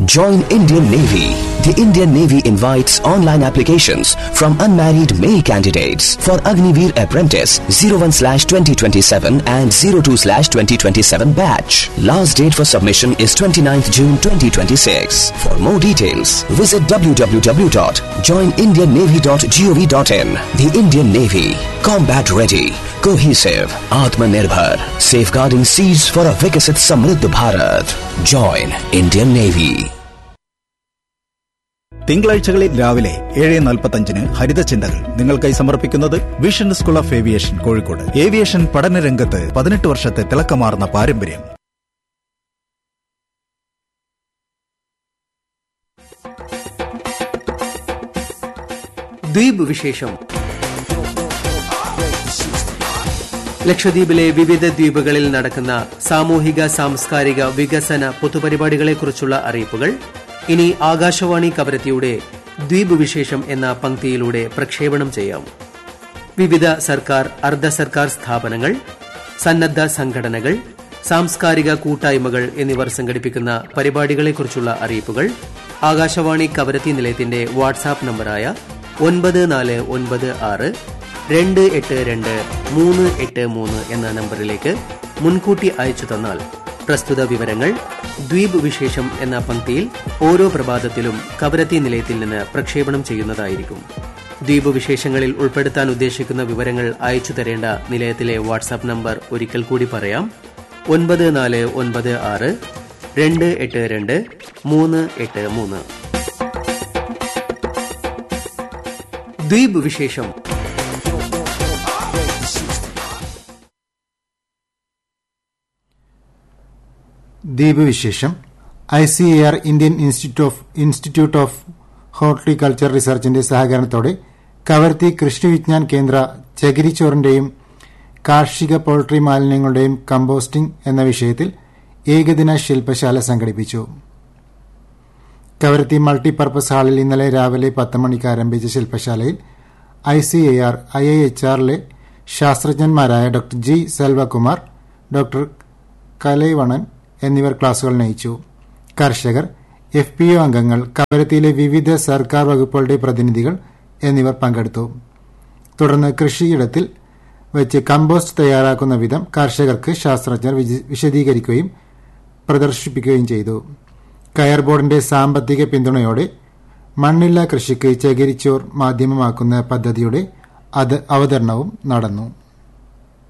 Join Indian Navy. The Indian Navy invites online applications from unmarried male candidates for Agniveer Apprentice 01/2027 and 02/2027 batch. Last date for submission is 29th June 2026. For more details, visit www.joinindiannavy.gov.in. The Indian Navy, combat ready, cohesive, Atmanirbhar, safeguarding seas for a Vikasit Samriddh Bharat. Join Indian Navy. തിങ്കളാഴ്ചകളിൽ രാവിലെ ഏഴ് നാൽപ്പത്തഞ്ചിന് ഹരിത ചിന്തകൾ നിങ്ങൾക്കായി സമർപ്പിക്കുന്നത് vision school of aviation Kozhikode aviation പഠന രംഗത്ത് പതിനെട്ട് വർഷത്തെ തിളക്കമാർന്ന പാരമ്പര്യം ദ്വീപ് വിശേഷം ലക്ഷദ്വീപിലെ വിവിധ ദ്വീപുകളിൽ നടക്കുന്ന സാമൂഹിക സാംസ്കാരിക വികസന പൊതുപരിപാടികളെക്കുറിച്ചുള്ള അറിയിപ്പുകൾ ഇനി ആകാശവാണി കവരത്തിയുടെ ദ്വീപ് വിശേഷം എന്ന പങ്ക്തിയിലൂടെ പ്രക്ഷേപണം ചെയ്യാം വിവിധ സർക്കാർ അർദ്ധ സർക്കാർ സ്ഥാപനങ്ങൾ സന്നദ്ധ സംഘടനകൾ സാംസ്കാരിക കൂട്ടായ്മകൾ എന്നിവർ സംഘടിപ്പിക്കുന്ന പരിപാടികളെക്കുറിച്ചുള്ള അറിയിപ്പുകൾ ആകാശവാണി കവരത്തി നിലയത്തിന്റെ വാട്സാപ്പ് നമ്പറായ ഒൻപത് നാല് ഒൻപത് ആറ് രണ്ട് എട്ട് രണ്ട് മൂന്ന് എട്ട് മൂന്ന് എന്ന നമ്പറിലേക്ക് മുൻകൂട്ടി അയച്ചു തന്നാൽ പ്രസ്തുത വിവരങ്ങൾ ദ്വീപ് വിശേഷം എന്ന പങ്ക്തിയിൽ ഓരോ പ്രഭാതത്തിലും കവരത്തി നിലയത്തിൽ നിന്ന് പ്രക്ഷേപണം ചെയ്യുന്നതായിരിക്കും ദ്വീപ് വിശേഷങ്ങളിൽ ഉൾപ്പെടുത്താൻ ഉദ്ദേശിക്കുന്ന വിവരങ്ങൾ അയച്ചു തരേണ്ട നിലയത്തിലെ വാട്സാപ്പ് നമ്പർ ഒരിക്കൽ കൂടി പറയാം ഒൻപത് നാല് ഒൻപത് ആറ് രണ്ട് എട്ട് രണ്ട് മൂന്ന് എട്ട് മൂന്ന് ദ്വീപ് വിശേഷം ദ്വീപ് വിശേഷം I C A R Indian institute of institute of horticulture റിസർച്ചിന്റെ സഹകരണത്തോടെ കവർത്തി കൃഷി വിജ്ഞാൻ കേന്ദ്ര ചകിരിച്ചോറിന്റെയും കാർഷിക പോൾട്രി മാലിന്യങ്ങളുടെയും കമ്പോസ്റ്റിംഗ് എന്ന വിഷയത്തിൽ ഏകദിന ശില്പശാല സംഘടിപ്പിച്ചു കവരത്തി മൾട്ടിപർപ്പസ് ഹാളിൽ ഇന്നലെ രാവിലെ പത്ത് മണിക്ക് ആരംഭിച്ച ശില്പശാലയിൽ I C A R I I H ആറിലെ ശാസ്ത്രജ്ഞന്മാരായ doctor G Selvakumar doctor Kalaivanan എന്നിവർ ക്ലാസുകൾ നയിച്ചു കർഷകർ എഫ് പി ഒ അംഗങ്ങൾ കവരത്തിയിലെ വിവിധ സർക്കാർ വകുപ്പുകളുടെ പ്രതിനിധികൾ എന്നിവർ പങ്കെടുത്തു തുടർന്ന് കൃഷിയിടത്തിൽ വെച്ച് കമ്പോസ്റ്റ് തയ്യാറാക്കുന്ന വിധം കർഷകർക്ക് ശാസ്ത്രജ്ഞർ വിശദീകരിക്കുകയും പ്രദർശിപ്പിക്കുകയും ചെയ്തു കയർ ബോർഡിന്റെ സാമ്പത്തിക പിന്തുണയോടെ മണ്ണില്ല കൃഷിക്ക് ചകിരിച്ചോർ മാധ്യമമാക്കുന്ന പദ്ധതിയുടെ അവതരണവും നടന്നു